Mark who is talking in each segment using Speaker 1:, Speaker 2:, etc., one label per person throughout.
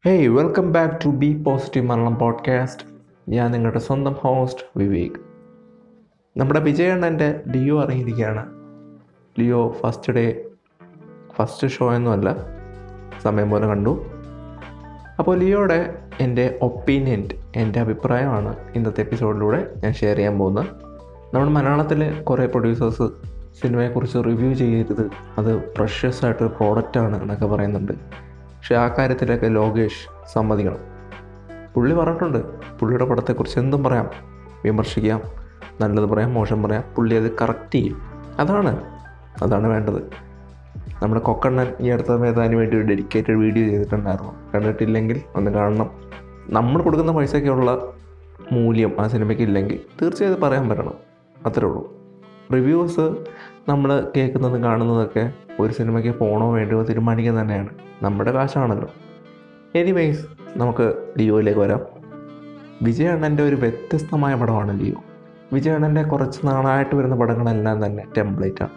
Speaker 1: hey welcome back to B positive Malayalam podcast ഞാൻ നിങ്ങളുടെ സ്വന്തം ഹോസ്റ്റ് വിവേക് നമ്മുടെ വിജയണ്ണൻ്റെ ലിയോ ഇറങ്ങിയിരിക്കുകയാണ് Leo first day first show ഒന്നുമല്ല സമയം പോലെ കണ്ടു അപ്പോൾ ലിയോയുടെ എൻ്റെ ഒപ്പീനിയൻ എൻ്റെ അഭിപ്രായമാണ് ഇന്നത്തെ എപ്പിസോഡിലൂടെ ഞാൻ ഷെയർ ചെയ്യാൻ പോകുന്നത് നമ്മുടെ മലയാളത്തിലെ കുറേ പ്രൊഡ്യൂസേഴ്സ് സിനിമയെക്കുറിച്ച് റിവ്യൂ ചെയ്യരുത് അത് പ്രഷ്യസ് ആയിട്ടൊരു പ്രോഡക്റ്റാണ് എന്നൊക്കെ പറയുന്നുണ്ട് പക്ഷേ ആ കാര്യത്തിലൊക്കെ ലോകേഷ് സമ്മതിക്കണം പുള്ളി പറഞ്ഞിട്ടുണ്ട് പുള്ളിയുടെ പടത്തെക്കുറിച്ച് എന്തും പറയാം വിമർശിക്കാം നല്ലത് പറയാം മോശം പറയാം പുള്ളി അത് കറക്റ്റ് ചെയ്യും അതാണ് അതാണ് വേണ്ടത് നമ്മുടെ കൊക്കണ്ണൻ ഈ അടുത്ത സമയത്ത് അതിന് വേണ്ടി ഒരു ഡെഡിക്കേറ്റഡ് വീഡിയോ ചെയ്തിട്ടുണ്ടായിരുന്നു കണ്ടിട്ടില്ലെങ്കിൽ ഒന്ന് കാണണം നമ്മൾ കൊടുക്കുന്ന പൈസയ്ക്കുള്ള മൂല്യം ആ സിനിമയ്ക്ക് ഇല്ലെങ്കിൽ തീർച്ചയായും പറയാൻ പറ്റണം അത്രേ ഉള്ളൂ റിവ്യൂസ് നമ്മൾ കേൾക്കുന്നതും കാണുന്നതൊക്കെ ഒരു സിനിമയ്ക്ക് പോകണോ വേണ്ടയോ തീരുമാനിക്കുക തന്നെയാണ് നമ്മുടെ കാശാണല്ലോ എനിവേയ്സ് നമുക്ക് ലിയോയിലേക്ക് വരാം വിജയണ്ണൻ്റെ ഒരു വ്യത്യസ്തമായ പടമാണ് ലിയോ വിജയണ്ണൻ്റെ കുറച്ച് നാളായിട്ട് വരുന്ന പടങ്ങളെല്ലാം തന്നെ ടെംപ്ലേറ്റാണ്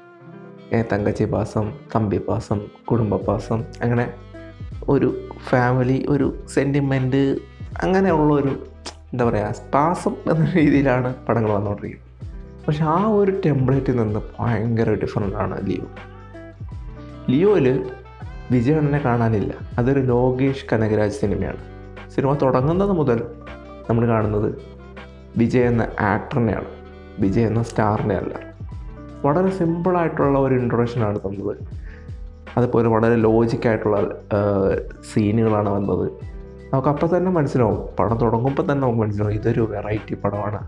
Speaker 1: ഏ തങ്കച്ചി പാസം തമ്പി പാസം കുടുംബപാസം അങ്ങനെ ഒരു ഫാമിലി ഒരു സെൻറ്റിമെൻറ്റ് അങ്ങനെയുള്ള ഒരു എന്താ പറയുക പാസം എന്ന രീതിയിലാണ് പടങ്ങൾ വന്നുകൊണ്ടിരിക്കുന്നത് പക്ഷെ ആ ഒരു ടെംപ്ലേറ്റിൽ നിന്ന് ഭയങ്കര ഡിഫറെൻ്റ് ആണ് ലിയോ ലിയോയിൽ വിജയണ്ണനെ കാണാനില്ല അതൊരു ലോകേഷ് കനകരാജ് സിനിമയാണ് സിനിമ തുടങ്ങുന്നത് മുതൽ നമ്മൾ കാണുന്നത് വിജയ് എന്ന ആക്ടറിനെയാണ് വിജയ് എന്ന സ്റ്റാറിനെ അല്ല വളരെ സിമ്പിളായിട്ടുള്ള ഒരു ഇൻട്രൊഡക്ഷനാണ് തന്നത് അതുപോലെ വളരെ ലോജിക്കായിട്ടുള്ള സീനുകളാണ് വന്നത് നമുക്ക് അപ്പം തന്നെ മനസ്സിലാവും പടം തുടങ്ങുമ്പോൾ തന്നെ നമുക്ക് മനസ്സിലാവും ഇതൊരു വെറൈറ്റി പടമാണ്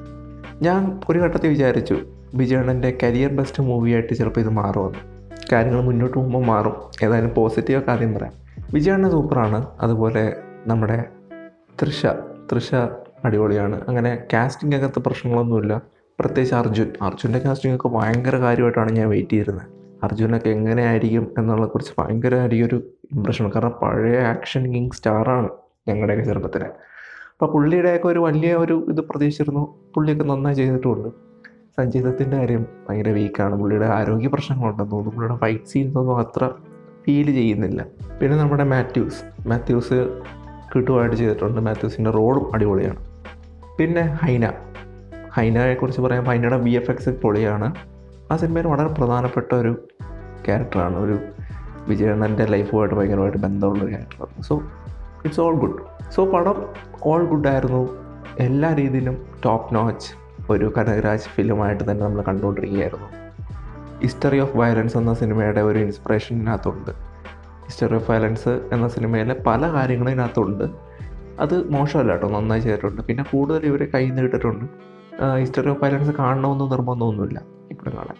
Speaker 1: ഞാൻ ഒരു ഘട്ടത്തിൽ വിചാരിച്ചു വിജയണ്ണൻ്റെ കരിയർ ബെസ്റ്റ് മൂവിയായിട്ട് ചിലപ്പോൾ ഇത് മാറുമെന്ന് കാര്യങ്ങൾ മുന്നോട്ട് പോകുമ്പോൾ മാറും ഏതായാലും പോസിറ്റീവൊക്കെ ആദ്യം പറയാം വിജയണ്ണ സൂപ്പറാണ് അതുപോലെ നമ്മുടെ തൃഷ തൃഷ അടിപൊളിയാണ് അങ്ങനെ കാസ്റ്റിംഗ് അകത്ത് പ്രശ്നങ്ങളൊന്നുമില്ല പ്രത്യേകിച്ച് അർജുൻ അർജുൻ്റെ കാസ്റ്റിംഗ് ഒക്കെ ഭയങ്കര കാര്യമായിട്ടാണ് ഞാൻ വെയിറ്റ് ചെയ്തിരുന്നത് അർജുനൊക്കെ എങ്ങനെയായിരിക്കും എന്നുള്ള കുറിച്ച് ഭയങ്കരമായിരിക്കും ഒരു ഇമ്പ്രഷൻ കാരണം പഴയ ആക്ഷൻ കിങ് സ്റ്റാറാണ് ഞങ്ങളുടെയൊക്കെ ചെറുപ്പത്തിൽ അപ്പോൾ പുള്ളിയുടെയൊക്കെ ഒരു വലിയ ഒരു ഇത് പ്രതീക്ഷിച്ചിരുന്നു പുള്ളിയൊക്കെ നന്നായി ചെയ്തിട്ടുമുണ്ട് സഞ്ജീതത്തിൻ്റെ കാര്യം ഭയങ്കര വീക്കാണ് പുള്ളിയുടെ ആരോഗ്യ പ്രശ്നങ്ങളുണ്ടെന്ന് തോന്നുന്നു പുള്ളിയുടെ ഫൈറ്റ് സീൻസൊന്നും അത്ര ഫീൽ ചെയ്യുന്നില്ല പിന്നെ നമ്മുടെ മാത്യൂസ് മാത്യൂസ് കിട്ടുമായിട്ട് ചെയ്തിട്ടുണ്ട് മാത്യൂസിൻ്റെ റോളും അടിപൊളിയാണ് പിന്നെ ഹൈന ഹൈനയെക്കുറിച്ച് പറയാൻ ഹൈനയുടെ വി എഫ് എക്സ് പൊളിയാണ് ആ സിനിമയിൽ വളരെ പ്രധാനപ്പെട്ട ഒരു ക്യാരക്ടറാണ് ഒരു വിജയണ്ണൻ്റെ ലൈഫുമായിട്ട് ഭയങ്കരമായിട്ട് ബന്ധമുള്ള ഒരു ക്യാരക്ടറാണ് so it's all good so പടം ഓൾ ഗുഡ് ആയിരുന്നു എല്ലാ രീതിയിലും ടോപ്പ് നോച്ച് ഒരു കനകരാജ് ഫിലിമായിട്ട് തന്നെ നമ്മൾ കണ്ടുകൊണ്ടിരിക്കുകയായിരുന്നു ഹിസ്റ്ററി ഓഫ് വയലൻസ് എന്ന സിനിമയുടെ ഒരു ഇൻസ്പിറേഷൻ ഇതിനകത്തുണ്ട് ഹിസ്റ്ററി ഓഫ് വയലൻസ് എന്ന സിനിമയിലെ പല കാര്യങ്ങളും ഇതിനകത്തുണ്ട് അത് മോശമല്ല കേട്ടോ നന്നായി ചെയ്തിട്ടുണ്ട് പിന്നെ കൂടുതൽ ഇവർ കൈ നീട്ടിട്ടുണ്ട് ഹിസ്റ്ററി ഓഫ് വയലൻസ് കാണണമെന്ന് നിർബന്ധമൊന്നുമില്ല ഇപ്പോഴും കാണാൻ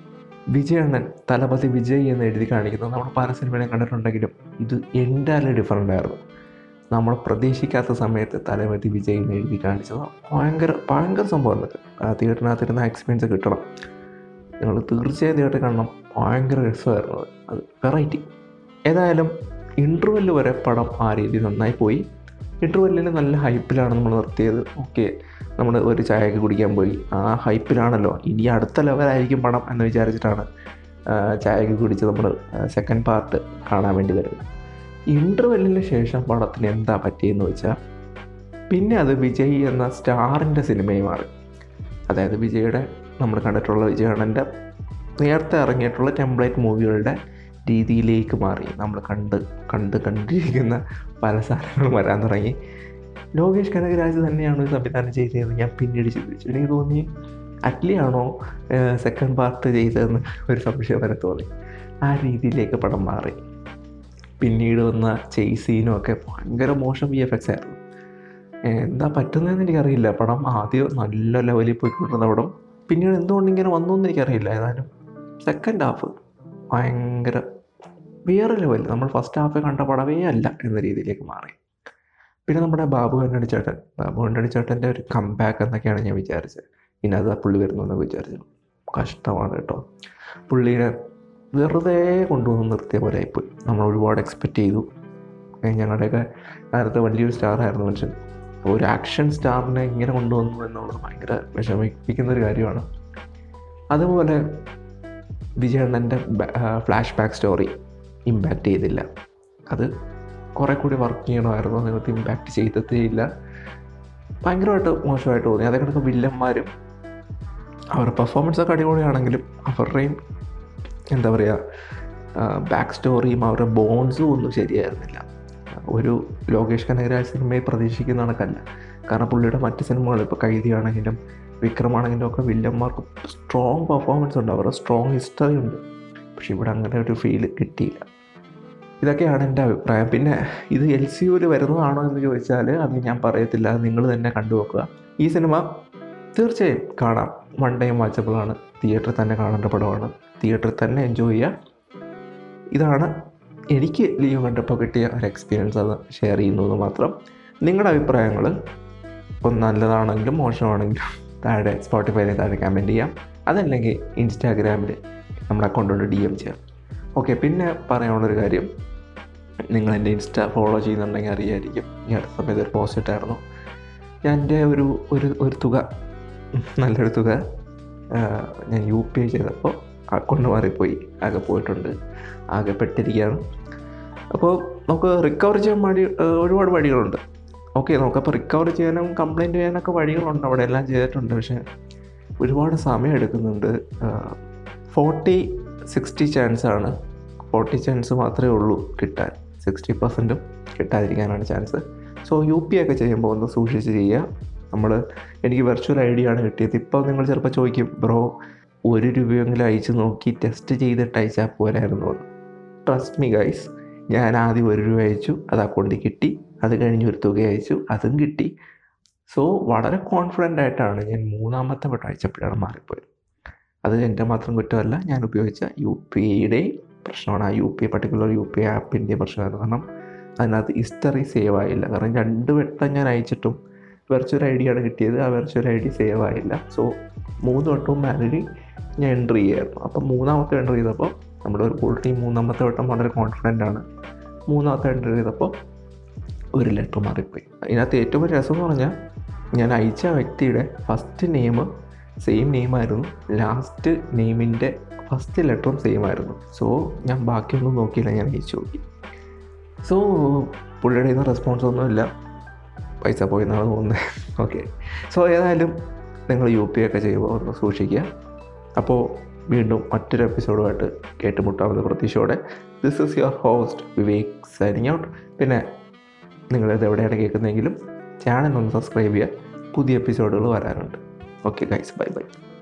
Speaker 1: വിജയണ്ണൻ തലപതി വിജയ് എന്ന് എഴുതി കാണിക്കുന്നത് നമ്മൾ പല സിനിമയിലും കണ്ടിട്ടുണ്ടെങ്കിലും ഇത് എൻ്റെ ഡിഫറൻ്റ് ആയിരുന്നു നമ്മൾ പ്രതീക്ഷിക്കാത്ത സമയത്ത് തലപതി വിജയ് എന്ന് എഴുതി കാണിച്ചത് ഭയങ്കര ഭയങ്കര സംഭവം എന്നൊക്കെ ആ തിയേറ്ററിനകത്തിരുന്ന എക്സ്പീരിയൻസ് കിട്ടണം നിങ്ങൾ തീർച്ചയായും തിയേറ്ററിൽ കാണണം ഭയങ്കര രസമായിരുന്നു അത് അത് വെറൈറ്റി ഏതായാലും ഇൻ്റർവെല്ല് വരെ പടം ആ രീതിയിൽ നന്നായി പോയി ഇൻ്റർവെല്ലിൽ നല്ല ഹൈപ്പിലാണ് നമ്മൾ നിർത്തിയത് ഓക്കെ നമ്മൾ ഒരു ചായയൊക്കെ കുടിക്കാൻ പോയി ആ ഹൈപ്പിലാണല്ലോ ഇനി അടുത്ത ലെവലായിരിക്കും പടം എന്ന് വിചാരിച്ചിട്ടാണ് ചായയൊക്കെ കുടിച്ച് നമ്മൾ സെക്കൻഡ് പാർട്ട് കാണാൻ വേണ്ടി വരുന്നത് ഇൻ്റർവെല്ലിന് ശേഷം പടത്തിന് എന്താ പറ്റിയെന്ന് വെച്ചാൽ പിന്നെ അത് വിജയ് എന്ന സ്റ്റാറിൻ്റെ സിനിമയായി മാറി അതായത് വിജയുടെ നമ്മൾ കണ്ടിട്ടുള്ള വിജയണ്ണൻ്റെ നേരത്തെ ഇറങ്ങിയിട്ടുള്ള ടെംപ്ലേറ്റ് മൂവികളുടെ രീതിയിലേക്ക് മാറി നമ്മൾ കണ്ട് കണ്ട് കണ്ടിരിക്കുന്ന പല സാധനങ്ങളും വരാൻ തുടങ്ങി ലോകേഷ് കനകരാജ് തന്നെയാണ് ഒരു സംവിധാനം ചെയ്തതെന്ന് ഞാൻ പിന്നീട് ചിന്തിച്ചു എനിക്ക് തോന്നി അറ്റ്ലി ആണോ സെക്കൻഡ് പാർട്ട് ചെയ്തതെന്ന് ഒരു സംശയം വരെ തോന്നി ആ രീതിയിലേക്ക് പടം മാറി പിന്നീട് വന്ന ചെയ്സീനും ഒക്കെ ഭയങ്കര മോശം വി എഫ് എക്സ് ആയിരുന്നു എന്താ പറ്റുന്നതെന്ന് എനിക്കറിയില്ല പടം ആദ്യം നല്ല ലെവലിൽ പോയിക്കൊണ്ടിരുന്ന പടം പിന്നീട് എന്തുകൊണ്ട് ഇങ്ങനെ വന്നു എന്ന് എനിക്കറിയില്ല ഏതായാലും സെക്കൻഡ് ഹാഫ് ഭയങ്കര വേറെ ലെവൽ നമ്മൾ ഫസ്റ്റ് ഹാഫ് കണ്ട പടമേ അല്ല എന്ന രീതിയിലേക്ക് മാറി പിന്നെ നമ്മുടെ ബാബു കണ്ണടി ചേട്ടൻ ബാബു കണ്ണടി ചേട്ടൻ്റെ ഒരു കംബാക്ക് എന്നൊക്കെയാണ് ഞാൻ വിചാരിച്ചത് പിന്നെ അത് പുള്ളി വരുന്നു എന്നൊക്കെ വിചാരിച്ചു കഷ്ടമാണ് കേട്ടോ പുള്ളിയുടെ വെറുതെ കൊണ്ടുവന്ന് നിർത്തിയ പോലെ ആയിപ്പോയി നമ്മൾ ഒരുപാട് എക്സ്പെക്റ്റ് ചെയ്തു ഞങ്ങളുടെയൊക്കെ കാലത്ത് വലിയൊരു സ്റ്റാറായിരുന്നു മനുഷ്യൻ ഒരു ആക്ഷൻ സ്റ്റാറിനെ ഇങ്ങനെ കൊണ്ടുവന്നു എന്നുള്ളത് ഭയങ്കര വിഷമിപ്പിക്കുന്ന ഒരു കാര്യമാണ് അതുപോലെ വിജയണ്ണൻ്റെ ഫ്ലാഷ് ബാക്ക് സ്റ്റോറി ഇമ്പാക്റ്റ് ചെയ്തില്ല അത് കുറേ കൂടി വർക്ക് ചെയ്യണമായിരുന്നു അതിനകത്ത് ഇമ്പാക്റ്റ് ചെയ്തതേ ഇല്ല ഭയങ്കരമായിട്ട് മോശമായിട്ട് തോന്നി അതേ കണക്ക് വില്ലന്മാരും അവരുടെ പെർഫോമൻസ് ഒക്കെ അടിപൊളിയാണെങ്കിലും അവരുടെയും എന്താ പറയുക ബാക്ക് സ്റ്റോറിയും അവരുടെ ബോൺസും ഒന്നും ശരിയായിരുന്നില്ല ഒരു ലോകേഷ് കനകരാജ് സിനിമയെ പ്രതീക്ഷിക്കുന്ന കണക്കല്ല കാരണം പുള്ളിയുടെ മറ്റ് സിനിമകൾ ഇപ്പോൾ കൈദിയാണെങ്കിലും വിക്രമാണെങ്കിലും ഒക്കെ വില്ലന്മാർക്ക് സ്ട്രോങ് പെർഫോമൻസ് ഉണ്ട് അവരുടെ സ്ട്രോങ് ഹിസ്റ്ററി ഉണ്ട് പക്ഷെ ഇവിടെ അങ്ങനെ ഒരു ഫീൽ കിട്ടിയില്ല ഇതൊക്കെയാണ് എൻ്റെ അഭിപ്രായം പിന്നെ ഇത് എൽ സി യുവിൽ വരുന്നതാണോ എന്ന് ചോദിച്ചാൽ അത് ഞാൻ പറയത്തില്ല അത് നിങ്ങൾ തന്നെ കണ്ടു നോക്കുക ഈ സിനിമ തീർച്ചയായും കാണാം വൺ ടൈം വാച്ചബിളാണ് തിയേറ്ററിൽ തന്നെ കാണേണ്ട പടമാണ് തിയേറ്ററിൽ തന്നെ എൻജോയ് ചെയ്യുക ഇതാണ് എനിക്ക് ലിയോ കണ്ടപ്പോൾ കിട്ടിയ ഒരു എക്സ്പീരിയൻസ് അത് ഷെയർ ചെയ്യുന്നു എന്ന് മാത്രം നിങ്ങളുടെ അഭിപ്രായങ്ങൾ ഇപ്പം നല്ലതാണെങ്കിലും മോശമാണെങ്കിലും താഴെ സ്പോട്ടിഫൈയിൽ താഴെ കമൻറ്റ് ചെയ്യാം അതല്ലെങ്കിൽ ഇൻസ്റ്റാഗ്രാമിൽ നമ്മുടെ അക്കൗണ്ടോട് ഡി എം ചെയ്യാം ഓക്കെ പിന്നെ പറയാനുള്ളൊരു കാര്യം നിങ്ങൾ എൻ്റെ ഇൻസ്റ്റ ഫോളോ ചെയ്യുന്നുണ്ടെങ്കിൽ അറിയായിരിക്കും ഈ അടുത്ത സമയത്ത് ഒരു പോസ്റ്റ് ഇട്ടായിരുന്നു ഞാൻ എൻ്റെ ഒരു ഒരു ഒരു തുക നല്ലൊരു തുക ആ, ഞാൻ യു പി ഐ ചെയ്തപ്പോൾ അക്കൗണ്ട് മാറിപ്പോയി ആകെ പോയിട്ടുണ്ട് ആകെ പെട്ടിരിക്കുകയാണ് അപ്പോൾ നമുക്ക് റിക്കവർ ചെയ്യാൻ വഴി ആ, ഒരുപാട് വഴികളുണ്ട് ഓക്കെ നമുക്കപ്പോൾ റിക്കവർ ചെയ്യാനും കംപ്ലയിൻറ്റ് ചെയ്യാനൊക്കെ വഴികളുണ്ട് അവിടെ എല്ലാം ചെയ്തിട്ടുണ്ട് പക്ഷേ ഒരുപാട് സമയം എടുക്കുന്നുണ്ട് ഫോർട്ടി സിക്സ്റ്റി ചാൻസാണ് ഫോർട്ടി ചാൻസ് മാത്രമേ ഉള്ളൂ കിട്ടാൻ സിക്സ്റ്റി പെർസെൻറ്റും കിട്ടാതിരിക്കാനാണ് ചാൻസ് സോ യു പി ഒക്കെ ചെയ്യുമ്പോൾ ഒന്ന് സൂക്ഷിച്ച് ചെയ്യുക നമ്മൾ എനിക്ക് വെർച്വൽ ഐ ഡിയാണ് കിട്ടിയത് ഇപ്പോൾ നിങ്ങൾ ചിലപ്പോൾ ചോദിക്കും ബ്രോ ഒരു രൂപയെങ്കിലും അയച്ച് നോക്കി ടെസ്റ്റ് ചെയ്തിട്ട് അയച്ചാൽ പോരായിരുന്നു എന്ന് ട്രസ്റ്റ് മീ ഗൈസ് ഞാൻ ആദ്യം ഒരു രൂപ അയച്ചു അത് അക്കൗണ്ടിൽ കിട്ടി അത് കഴിഞ്ഞ് ഒരു തുക അയച്ചു അതും കിട്ടി സോ വളരെ കോൺഫിഡൻ്റ് ആയിട്ടാണ് ഞാൻ മൂന്നാമത്തെ വട്ടം അയച്ചപ്പോഴാണ് മാറിപ്പോയത് അത് എൻ്റെ മാത്രം കുറ്റമല്ല ഞാൻ ഉപയോഗിച്ച യു പി ഐയുടെ പ്രശ്നമാണ് ആ U P particular U P ആപ്പിൻ്റെ പ്രശ്നമായിരുന്നു കാരണം അതിനകത്ത് ഹിസ്റ്ററി സേവ് ആയില്ല കാരണം രണ്ട് വട്ടം ഞാൻ അയച്ചിട്ടും വെർച്വൽ ഐ ഡിയാണ് കിട്ടിയത് ആ വെർച്വൽ ഐ ഡി സേവ് ആയില്ല സോ മൂന്ന് വട്ടവും മാനുവലി ഞാൻ എൻട്രി ചെയ്യായിരുന്നു അപ്പം മൂന്നാമത്തെ എൻട്രി ചെയ്തപ്പോൾ നമ്മുടെ ഒരു ഓൾറെഡി മൂന്നാമത്തെ വട്ടം വളരെ കോൺഫിഡൻ്റ് ആണ് മൂന്നാമത്തെ എൻട്രി ചെയ്തപ്പോൾ ഒരു ലെറ്റർ മാറിപ്പോയി അതിനകത്ത് ഏറ്റവും വലിയ രസം എന്ന് പറഞ്ഞാൽ ഞാൻ അയച്ച വ്യക്തിയുടെ ഫസ്റ്റ് നെയിം സെയിം നെയിമായിരുന്നു ലാസ്റ്റ് നെയിമിൻ്റെ ഫസ്റ്റ് ലെറ്ററും സെയിം ആയിരുന്നു സോ ഞാൻ ബാക്കിയൊന്നും നോക്കിയില്ല ഞാൻ അയച്ചു നോക്കി സോ പുള്ളിയുടെ നിന്ന് റെസ്പോൺസ് ഒന്നുമില്ല പൈസ പോയെന്നാണ് തോന്നുന്നത് ഓക്കെ സോ ഏതായാലും നിങ്ങൾ യു പി ഒക്കെ ചെയ്യുമ്പോൾ ഒന്ന് സൂക്ഷിക്കുക അപ്പോൾ വീണ്ടും മറ്റൊരു എപ്പിസോഡുമായിട്ട് കേട്ടുമുട്ടാവുന്ന പ്രതീക്ഷയോടെ this is your host Vivek signing out പിന്നെ നിങ്ങളിത് എവിടെയാണ് കേൾക്കുന്നതെങ്കിലും ചാനൽ ഒന്ന് സബ്സ്ക്രൈബ് ചെയ്യുക പുതിയ എപ്പിസോഡുകൾ വരാനുണ്ട് ഓക്കെ ഗൈസ് ബൈ ബൈ